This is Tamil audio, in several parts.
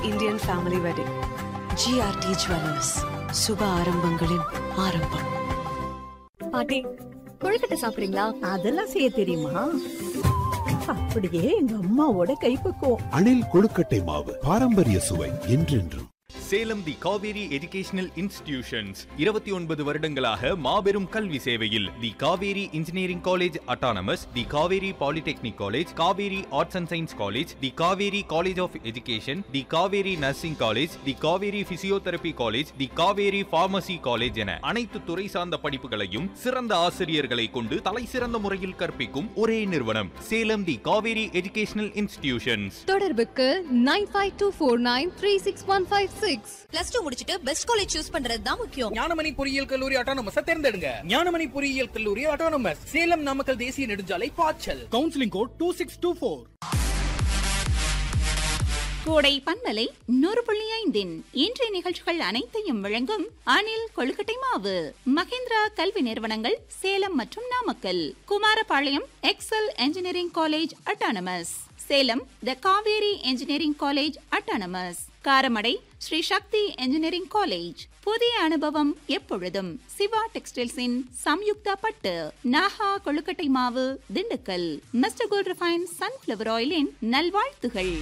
Indian family wedding GRT jewellers சுப ஆரம்பங்களின் ஆரம்பம் பாட்டி கொழுக்கட்டை சாப்பிடுறீங்களா அதெல்லாம் செய்ய தெரியுமா அப்படியே எங்க அம்மாவோட கைப்பக்குவம் அணில் கொழுக்கட்டை மாவு பாரம்பரிய சுவை என்றென்றும் Salem the Kaveri educational institutions இருபத்தி ஒன்பது வருடங்களாக மாபெரும் கல்வி சேவையில் the Kaveri engineering college autonomous the Kaveri polytechnic college Kaveri arts and science college the Kaveri college of education the Kaveri nursing college the Kaveri physiotherapy college the Kaveri pharmacy college என அனைத்து துறை சார்ந்த படிப்புகளையும் சிறந்த ஆசிரியர்களை கொண்டு தலை சிறந்த முறையில் கற்பிக்கும் ஒரே நிறுவனம் Salem the Kaveri educational institutions தொடர்புக்கு nine five two four nine three six one five six plus two முடிச்சிட்டு பெஸ்ட் காலேஜ் சூஸ் பண்றது தான் முக்கியம் ஞானமணி பொறியியல் கல்லூரி ஆட்டோனமஸ் தேர்ந்தெடுங்க ஞானமணி பொறியியல் கல்லூரி ஆட்டோனமஸ் சேலம் நாமக்கல் தேசிய நெடுஞ்சாலை பாய்ச்சல் counselling code two six two four கோடை பண்பலை நூறு புள்ளி ஐந்தின் இன்றைய நிகழ்ச்சிகள் அனைத்தையும் வழங்கும் அணில் கொழுக்கட்டை மாவு மகேந்திரா கல்வி நிறுவனங்கள் சேலம் மற்றும் Namakkal Kumarapalayam Excel engineering college autonomous Salem the Kaveri engineering college autonomous Karamadai Sri Sakthi engineering college புதிய அனுபவம் எப்பொழுதும் சிவா டெக்ஸ்டைல்ஸின் சம்யுக்தா பட்டு நாகா கொழுக்கட்டை மாவு Dindigul mister good refine sunflower ஆயிலின் நல்வாழ்த்துகள்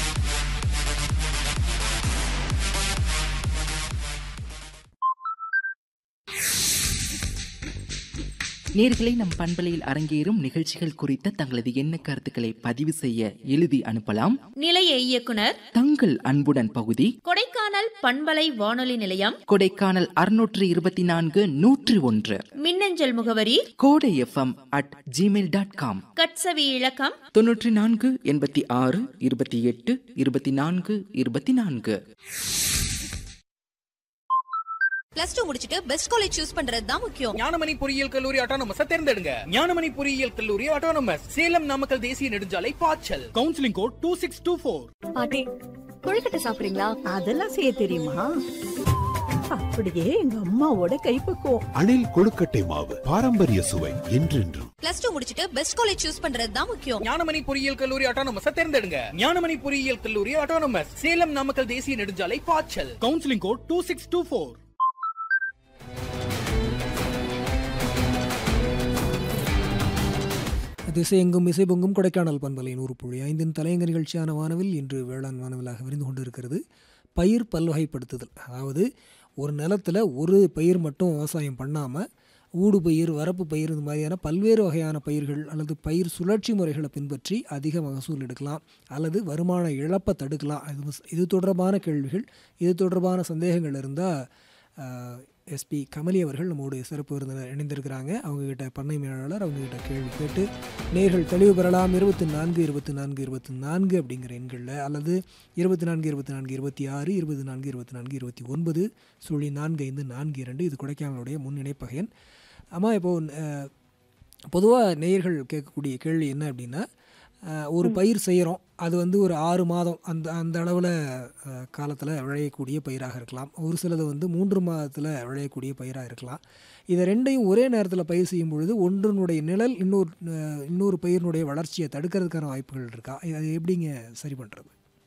நேர்களை நம் பண்பலையில் அரங்கேறும் நிகழ்ச்சிகள் குறித்த தங்களது எண்ண கருத்துக்களை பதிவு செய்ய எழுதி அனுப்பலாம் நிலைய இயக்குனர் தங்கள் அன்புடன் பகுதி கொடைக்கானல் பண்பலை வானொலி நிலையம் கொடைக்கானல் அறுநூற்று இருபத்தி நான்கு நூற்றி ஒன்று மின்னஞ்சல் முகவரி Kodai FM at Gmail dot com கட்சவி இலக்கம் தொன்னூற்றி நான்கு எண்பத்தி ஆறு இருபத்தி எட்டு இருபத்தி நான்கு இருபத்தி நான்கு பிளஸ் டூ முடிச்சிட்டு பெஸ்ட் காலேஜ் சூஸ் பண்றது தான் முக்கியம் ஞானமணி பொறியியல் கல்லூரி ஆட்டோனமஸ் தேர்ந்தெடுங்க ஞானமணி பொறியியல் கல்லூரி ஆட்டோனமஸ் சேலம் நாமக்கல் தேசிய நெடுஞ்சாலை பாய்ச்சல் counselling code two six two four பாட்டி கொழுக்கட்டை சாப்பிடுறீங்களா அதெல்லாம் செய்ய தெரியுமா அப்படியே எங்க அம்மாவோட கைப்பக்குவம் அணில் கொழுக்கட்டை மாவு பாரம்பரிய சுவை என்றென்றும் பிளஸ் டூ முடிச்சிட்டு பெஸ்ட் காலேஜ் சூஸ் பண்றது தான் முக்கியம் ஞானமணி பொறியியல் கல்லூரி ஆட்டோனமஸ் தேர்ந்தெடுங்க ஞானமணி பொறியியல் கல்லூரி ஆட்டோனமஸ் சேலம் நாமக்கல் தேசிய நெடுஞ்சாலை பாய்ச்சல் counselling code two six two four திசையெங்கும் இசைபொங்கும் கொடைக்கானல் பண்பலை நூறு புள்ளி ஐந்தின் தலையங்க நிகழ்ச்சியான வானவில் இன்று வேளாண் வானவிலாக விரிந்து கொண்டிருக்கிறது பயிர் பல்வகைப்படுத்துதல் அதாவது ஒரு நிலத்தில் ஒரு பயிர் மட்டும் விவசாயம் பண்ணாமல் ஊடு பயிர் வரப்பு பயிர் இந்த மாதிரியான பல்வேறு வகையான பயிர்கள் அல்லது பயிர் சுழற்சி முறைகளை பின்பற்றி அதிக மகசூல் எடுக்கலாம் அல்லது வருமான இழப்பை தடுக்கலாம் இது இது தொடர்பான கேள்விகள் இது தொடர்பான சந்தேகங்கள் இருந்தால் எஸ்பி கமலி அவர்கள் நம்மோடு சிறப்பு விருந்தினர் இணைந்திருக்கிறாங்க அவங்ககிட்ட பண்ணை மேலாளர் அவங்ககிட்ட கேள்வி கேட்டு நேர்கள் தெளிவு பெறலாம் இருபத்தி நான்கு இருபத்தி நான்கு இருபத்தி நான்கு அப்படிங்கிற எண்களில் அல்லது இருபத்தி நான்கு இருபத்தி நான்கு இருபத்தி ஆறு இருபத்தி நான்கு இருபத்தி நான்கு இருபத்தி ஒன்பது சுழி நான்கு ஐந்து நான்கு இரண்டு இது கொடைக்கானலுடைய முன் இணைப்பக எண் ஆமாம் இப்போது பொதுவாக நேயர்கள் கேட்கக்கூடிய கேள்வி என்ன அப்படின்னா அஹ், ஒரு பயிர் செய்கிறோம் அது வந்து ஒரு ஆறு மாதம் அந்த அந்த அளவில் காலத்தில் விளையக்கூடிய பயிராக இருக்கலாம் ஒரு சிலது வந்து மூன்று மாதத்தில் விளையக்கூடிய பயிராக இருக்கலாம் இதை ரெண்டையும் ஒரே நேரத்தில் பயிர் செய்யும் பொழுது ஒன்றினுடைய நிழல் இன்னொரு அஹ், இன்னொரு பயிரினுடைய வளர்ச்சியை தடுக்கிறதுக்கான வாய்ப்புகள் இருக்கா இது- அது எப்படிங்க சரி பண்ணுறது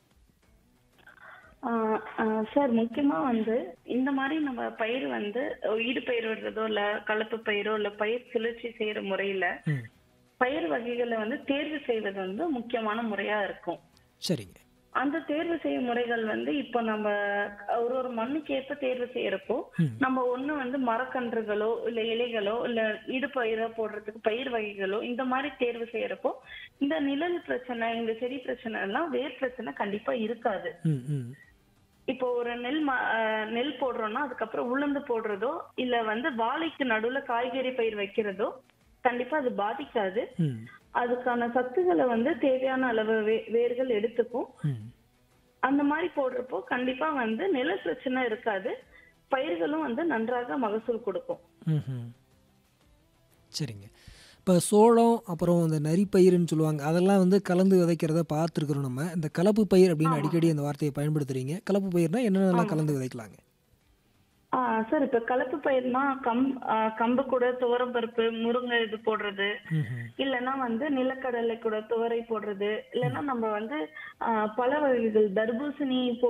சார் முக்கியமா வந்து இந்த மாதிரி நம்ம பயிர் வந்து ஈடு பயிர் விடுறதோ இல்ல கலப்பு பயிரோ இல்ல பயிர் சுழற்சி செய்யற முறையில ம் பயிர் வகைகளை வந்து தேர்வு செய்வது வந்து முக்கியமான முறையா இருக்கும் சரிங்க அந்த தேர்வு செய்யும் முறைகள் வந்து இப்போ நம்ம ஒரு ஒரு மண்ணுக்கு ஏற்ப தேர்வு செய்யறப்போ ம். நம்ம ஒண்ணு வந்து மரக்கன்றுகளோ இல்ல இலைகளோ இல்ல இடுப்பயிரோ போடுறதுக்கு பயிர் வகைகளோ இந்த மாதிரி தேர்வு செய்யறப்போ இந்த நிழல் பிரச்சனை இந்த செடி பிரச்சனை எல்லாம் வேர் பிரச்சனை கண்டிப்பா இருக்காது ம் ம் இப்போ ஒரு நெல் ம- அஹ் நெல் போடுறோம்னா அதுக்கப்புறம் உளுந்து போடுறதோ இல்ல வந்து வாழைக்கு நடுவுல காய்கறி பயிர் வைக்கிறதோ கண்டிப்பா அது பாதிக்காது ம் அதுக்கான சத்துக்களை வந்து தேவையான அளவு வே- வேர்கள் எடுத்துக்கும் ம் அந்த மாதிரி போடுறப்போ கண்டிப்பா வந்து நில பிரச்சனை இருக்காது பயிர்களும் வந்து நன்றாக மகசூல் கொடுக்கும் ம்ஹும். சரிங்க இப்போ சோளம் அப்புறம் இந்த நரிப்பயிர்னு சொல்லுவாங்க அதெல்லாம் வந்து கலந்து விதைக்கிறத பார்த்துருக்குறோம் நம்ம இந்த கலப்பு பயிர் அப்படின்னு ஆமா. அடிக்கடி அந்த வார்த்தையை பயன்படுத்துறீங்க கலப்பு பயிர்னா என்னென்னலாம் ஆமா. கலந்து விதைக்கலாங்க ஆ சார் இப்ப கலப்பு பயிர்னா கம் ஆ, கம்பு கூட துவரம் பருப்பு முருங்கை இது போடுறது ம்ஹும். இல்லைன்னா வந்து நிலக்கடலை கூட துவரை போடுறது இல்லைன்னா நம்ம வந்து ஆ, பழ வகைகள் தர்பூசணி போ